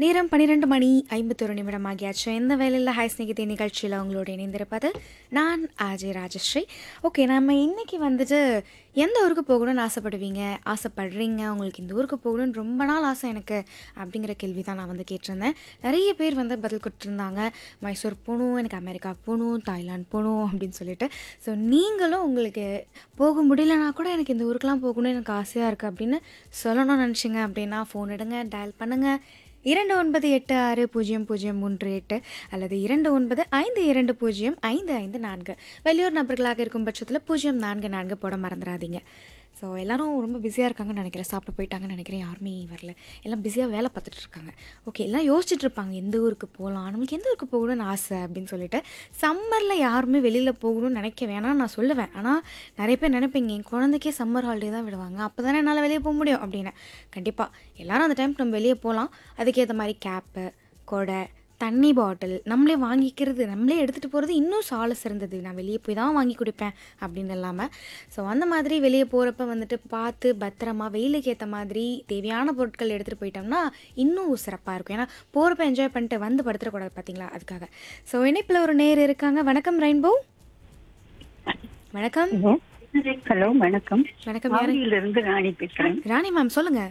நேரம் பன்னிரெண்டு மணி ஐம்பத்தொரு நிமிடம் ஆகியாச்சு இந்த வேலையில் ஹாய் ஸ்நேகிதே நிகழ்ச்சியில் உங்களோட இணைந்திருப்பது நான் அஜய் ராஜஸ்ரீ ஓகே நம்ம இன்னைக்கு வந்துட்டு எந்த ஊருக்கு போகணும்னு ஆசைப்படுவீங்க ஆசைப்படுறீங்க உங்களுக்கு இந்த ஊருக்கு போகணும்னு ரொம்ப நாள் ஆசை எனக்கு அப்படிங்கிற கேள்வி தான் நான் வந்து கேட்டிருந்தேன் நிறைய பேர் வந்து பதில் கொடுத்துருந்தாங்க மைசூர் போகணும் எனக்கு அமெரிக்கா போகணும் தாய்லாந்து போகணும் அப்படின்னு சொல்லிட்டு ஸோ நீங்களும் உங்களுக்கு போக முடியலனா கூட எனக்கு இந்த ஊருக்கெலாம் போகணும்னு எனக்கு ஆசையாக இருக்குது அப்படின்னு சொல்லணும்னு நினச்சிங்க அப்படின்னா ஃபோன் எடுங்க டயல் பண்ணுங்கள் இரண்டு ஒன்பது எட்டு ஆறு பூஜ்ஜியம் பூஜ்ஜியம் மூன்று எட்டு அல்லது இரண்டு ஒன்பது ஐந்து இரண்டு பூஜ்ஜியம் ஐந்து ஐந்து நான்கு வெளியூர் நபர்களாக இருக்கும் பட்சத்தில் பூஜ்ஜியம் நான்கு நான்கு போட மறந்துடாதீங்க ஸோ எல்லாரும் ரொம்ப பிஸியாக இருக்காங்கன்னு நினைக்கிறேன் சாப்பிட போயிட்டாங்கன்னு நினைக்கிறேன் யாருமே வரல எல்லாம் பிஸியாக வேலை பார்த்துட்டு இருக்காங்க ஓகே எல்லாம் யோசிச்சுட்டு இருப்பாங்க எந்த ஊருக்கு போகலாம் நம்மளுக்கு எந்த ஊருக்கு போகணும்னு ஆசை அப்படின்னு சொல்லிட்டு சம்மரில் யாருமே வெளியில் போகணும்னு நினைக்க வேணாம் நான் சொல்லுவேன் ஆனால் நிறைய பேர் நினைப்பீங்க என் குழந்தைக்கே சம்மர் ஹாலிடே தான் விடுவாங்க அப்போ தானே என்னால் வெளியே போக முடியும் அப்படின்னு கண்டிப்பாக எல்லாரும் அந்த டைம் நம்ம வெளியே போகலாம் அதுக்கேற்ற மாதிரி கேப்பு கொடை தண்ணி பாட்டில் நம்மளே வாங்கிக்கிறது நம்மளே எடுத்துகிட்டு போகிறது இன்னும் சால சிறந்தது நான் வெளியே போய் தான் வாங்கி குடிப்பேன் அப்படின்னு இல்லாமல் ஸோ அந்த மாதிரி வெளியே போகிறப்ப வந்துட்டு பார்த்து பத்திரமா வெயிலுக்கு ஏற்ற மாதிரி தேவையான பொருட்கள் எடுத்துகிட்டு போயிட்டோம்னா இன்னும் சிறப்பாக இருக்கும் ஏன்னா போகிறப்ப என்ஜாய் பண்ணிட்டு வந்து படுத்துடக்கூடாது பார்த்தீங்களா அதுக்காக ஸோ இணைப்பில் ஒரு நேர் இருக்காங்க வணக்கம் ரெயின்போ வணக்கம் ஹலோ ஹலோ வணக்கம் வணக்கம் யாரு ஆவடியில இருந்து ராணி பேசுறேன் ராணி மேம் சொல்லுங்க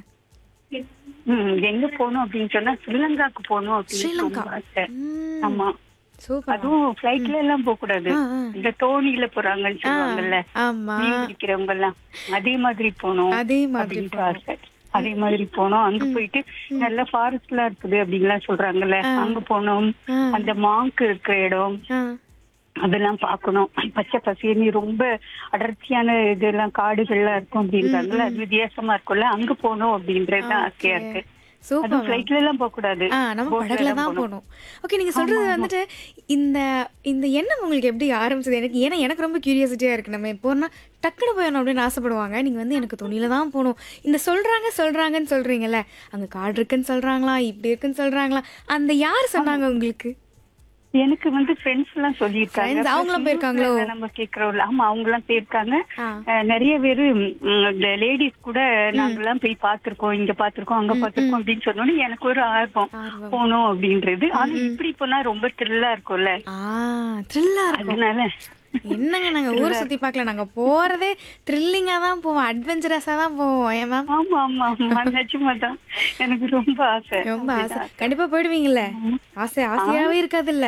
ம், எங்க போகணும் அப்படின்னு சொன்னா ஸ்ரீலங்காக்கு போகணும் அப்படின்னு ஸ்ரீலங்கா ரொம்ப ஆசை. ம், ஆமா சூப்பர் அதுவும் பிளைட்ல எல்லாம் போக கூடாது ஆ, ஆ. இந்த தோணியில போறாங்கன்னு சொல்லுவாங்கல்ல ஆமா மீன் பிடிக்கிறவங்க எல்லாம் அதே மாதிரி போகணும் அதே மாதிரி அப்படின்ட்டு ஆசை அதே மாதிரி போனோம் அங்க போயிட்டு நல்ல ஃபாரஸ்ட் எல்லாம் இருக்குது அப்படின்லாம் சொல்றாங்கல்ல அங்க போனோம் ஆ. அந்த மாங்க் இருக்கிற இடம் ஆ அதெல்லாம் பார்க்கணும் பச்சை பசேர்னு ரொம்ப அடர்த்தியான இதெல்லாம் காடுகள்லாம் இருக்கும் அப்படின்றாங்கல்ல அது வித்தியாசமா இருக்கும்ல அங்க போகணும் அப்படின்றது தான் ஆசையா இருக்கு சூப்பர் அதுவும் ஃபிளைட்ல எல்லாம் போக கூடாது ஆ நம்ம படகுல தான் போகணும் ஓகே நீங்க சொல்றது வந்துட்டு இந்த இந்த எண்ணம் உங்களுக்கு எப்படி ஆரம்பிச்சது எனக்கு ஏன்னா எனக்கு ரொம்ப கியூரியாசிட்டியா இருக்கு நம்ம போனா டக்குனு போயணும் அப்படின்னு ஆசைப்படுவாங்க நீங்க வந்து எனக்கு துணியில தான் போகணும் இந்த சொல்றாங்க சொல்றாங்கன்னு சொல்றீங்கல்ல அங்க காடு இருக்குன்னு சொல்றாங்களா இப்படி இருக்குன்னு சொல்றாங்களா அந்த யார் சொன்னாங்க உங்களுக்கு எனக்கு வந்து ஃப்ரெண்ட்ஸ் எல்லாம் சொல்லியிருக்காங்க Friends, அவங்களும் போயிருக்காங்களோ? Plus நம்ம கேக்குறோம்ல ஆமா அவங்க எல்லாம் போயிருக்காங்க ஆ. அஹ், நிறைய பேரு ம், இந்த லேடிஸ் கூட நாங்கெல்லாம் போய் பார்த்திருக்கோம் இங்க பார்த்திருக்கோம் அங்க பார்த்திருக்கோம் அப்படின்னு சொன்னோன்னே எனக்கு ஒரு ஆர்வம் ஆர்வம். போகணும் அப்படின்றது ஆனா இப்படி போனா ரொம்ப த்ரில்லா இருக்கும்ல ஆ த்ரில்லா இருக்கும் அதனால என்னங்க நாங்க ஊர் சுத்தி பார்க்கல நாங்க போறதே த்ரில்லிங்கா தான் போவோம் அட்வென்ச்சரஸா தான் போவோம் ஏன் மேம் ஆமா ஆமா ஆமா நிஜமாதான் எனக்கு ரொம்ப ஆசை ரொம்ப ஆசை கண்டிப்பா போயிடுவீங்கல்ல ஆசை ஆசையாவே இருக்காதுல்ல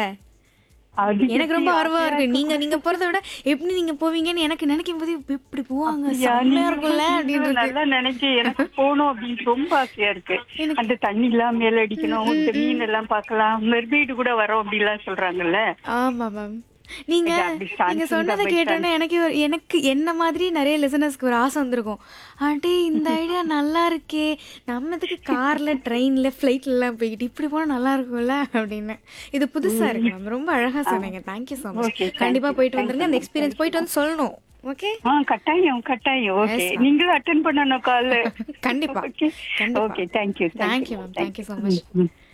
அது எனக்கு ரொம்ப ஆர்வமா இருக்கு நீங்க நீங்க போறதை விட எப்படி நீங்க போவீங்கன்னு எனக்கு நினைக்கும் போது இப்ப இப்படி போவாங்க அப்படியா? செம்மையா நீங்க இருக்கும்ல அப்படின்னு இருக்கு. நல்லா நினைச்சு எனக்கு போகணும் அப்படின்னு ரொம்ப ஆசையா இருக்கு அந்த தண்ணி எல்லாம் மேல அடிக்கணும் இந்த மீன் எல்லாம் பார்க்கலாம் மெர்மெய்டு கூட வரோம் அப்படிலாம் சொல்றாங்கல்ல ஆமா மேம் நீங்க இது அப்படி chance நீங்க இருந்தா சொன்னதை போய் கேட்டோன்னே எனக்கு ஒரு- எனக்கு என்ன மாதிரி நிறைய லிசனர்ஸ்க்கு ஒரு ஆசை வந்திருக்கும் ஆண்டி இந்த ஐடியா நல்லா இருக்கே நம்ம இதுக்கு கார்ல ட்ரெயின்ல ஃப்ளைட்ல எல்லாம் போய்கிட்டு இப்படி போனா நல்லா இருக்கும்ல அப்படின்னு இது புதுசா இருக்கு மேம் ரொம்ப அழகா சொன்னீங்க thank you so much Okay, thank கண்டிப்பா you. போயிட்டு வந்துருங்க அந்த எக்ஸ்பீரியன்ஸ் போயிட்டு வந்து சொல்லணும் ஓகே ஆ கட்டாயம் கட்டாயம் ஓகே நீங்களும் அட்டன் பண்ணணும் கால் கண்டிப்பா ஓகே கண்டிப்பா. Okay thank you thank you ma'am thank you so much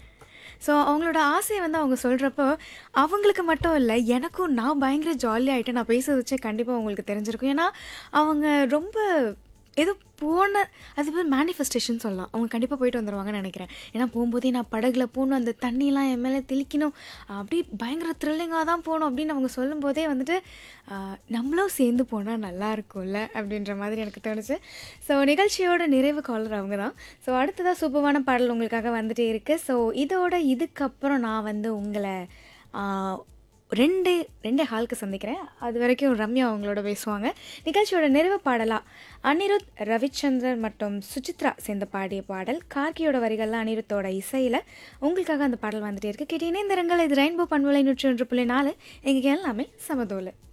so அவங்களோட ஆசையை வந்து அவங்க சொல்கிறப்போ அவங்களுக்கு மட்டும் இல்லை எனக்கும் நான் பயங்கர ஜாலியாக ஆகிட்டு நான் பேசுறது வச்சே கண்டிப்பாக உங்களுக்கு தெரிஞ்சிருக்கும் ஏன்னா அவங்க ரொம்ப ஏதோ போன அது பேர் மேனிஃபெஸ்டேஷன் சொல்லலாம் அவங்க கண்டிப்பாக போயிட்டு வந்துடுவாங்கன்னு நினைக்கிறேன் ஏன்னா போகும்போதே நான் படகுல போகணும் அந்த தண்ணியெலாம் என் மேலே தெளிக்கணும் அப்படி பயங்கர த்ரில்லிங்காக தான் போகணும் அப்படின்னு அவங்க சொல்லும்போதே வந்துட்டு ஆஹ், நம்மளும் சேர்ந்து போனால் நல்லா இருக்கும்ல அப்படின்ற மாதிரி எனக்கு தோணுச்சு ஸோ நிகழ்ச்சியோட நிறைவு காலர் அவங்க தான் ஸோ அடுத்ததாக சூப்பரான பாடல் உங்களுக்காக வந்துட்டே இருக்குது ஸோ இதோட இதுக்கப்புறம் நான் வந்து உங்களை ஆஹ், ரெண்டு ரெண்டே ஹாலுக்கு சந்திக்கிறேன் அது வரைக்கும் ரம்யா அவங்களோட பேசுவாங்க நிகழ்ச்சியோட நிறைவு பாடலாக அனிருத் ரவிச்சந்திரன் மற்றும் சுசித்ரா சேர்ந்து பாடிய பாடல் கார்கியோட வரிகள்லாம் அனிருத்தோட இசையில் உங்களுக்காக அந்த பாடல் வந்துட்டே இருக்கு கேட்டீங்கன்னா இந்த ரங்கள் இது ரெயின்போ பண்புலை நூற்றி ஒன்று புள்ளி நாலு எங்கள் எல்லாமே சமதோலை